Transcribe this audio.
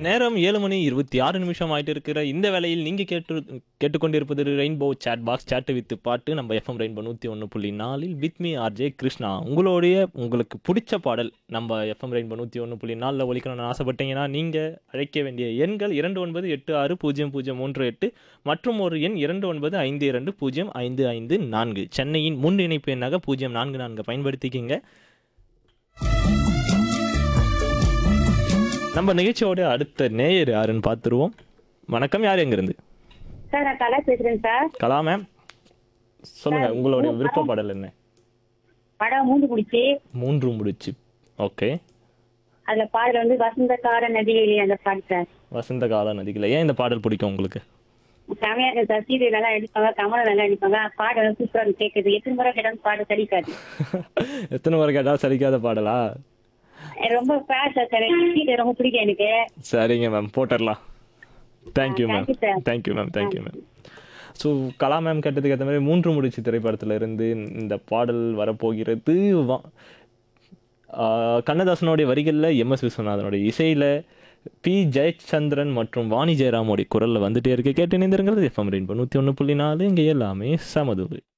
நேரம் ஏழு மணி இருபத்தி ஆறு நிமிஷம் ஆயிட்டு இருக்கிற இந்த வேளையில் நீங்கள் கேட்டு கேட்டுக்கொண்டிருப்பது rainbow chat box chat with பாட்டு நம்ம எஃப்எம் ரெயின்போ நூற்றி ஒன்று புள்ளி நாலில் வித் மீ ஆர்ஜே கிருஷ்ணா உங்களுடைய உங்களுக்கு பிடிச்ச பாடல் நம்ம எஃப்எம் ரெயின்போ நூற்றி ஒன்று புள்ளி நாலில் ஒழிக்கணும்னு ஆசைப்பட்டீங்கன்னா நீங்கள் அழைக்க வேண்டிய எண்கள் இரண்டு ஒன்பது எட்டு ஆறு பூஜ்ஜியம் பூஜ்ஜியம் மூன்று எட்டு மற்றும் ஒரு எண் இரண்டு ஒன்பது ஐந்து இரண்டு பூஜ்ஜியம் ஐந்து ஐந்து நான்கு சென்னையின் முன் இணைப்பு எண்ணாக பூஜ்ஜியம் நான்கு நான்கு பயன்படுத்திக்கிங்க நம்ம நிகழ்ச்சியோட அடுத்த நேயர் யாருன்னு பார்த்துருவோம் வணக்கம் யார் எங்கிருந்து சார் நான் கலா பேசுறேன் சார் கலா மேம் சொல்லுங்க உங்களுடைய விருப்ப பாடல் என்ன படம் மூந்து குடிச்சு மூன்று முடிச்சு ஓகே அதுல பாடல் வந்து வசந்த கால நதியிலே அந்த பாட்டு சார் வசந்த கால நதிகளை ஏன் இந்த பாடல் பிடிக்கும் உங்களுக்கு செமையா இருக்கு சார் சீரியல் நல்லா எடுப்பாங்க கமலம் நல்லா எடுப்பாங்க பாடு வந்து சூப்பரா இருக்கு கேட்குது எத்தனை முறை கேட்டாலும் பாடு சலிக்காது எத்தனை முறை கேட்டால் சலிக்காத பாடலா எனக்கு ரொம்ப ஃபேஷ் சார் சீரியல் ரொம்ப பிடிக்கும் எனக்கு சரிங்க மேம் போட்டுடலாம் thank you ma'am thank you, sir. Thank you ma'am thank you ma'am so Kala ma'am கேட்டதுக்கு ஏற்ற மாதிரி மூன்று முடிச்சு திரைப்படத்துல இருந்து இந்த பாடல் வரப்போகிறது வா- ஆஹ் கண்ணதாசனுடைய வரிகளில் எம்எஸ் விஸ்வநாதனுடைய இசையில் பி ஜெயச்சந்திரன் மற்றும் வாணி ஜெயராமோடைய குரலில் வந்துட்டே இருக்கு கேட்டு இணைந்திருங்கிறது எஃப்எம் ரெயின்போ நூற்றி ஒன்று புள்ளி நாலு இங்கே எல்லாமே சமதுவு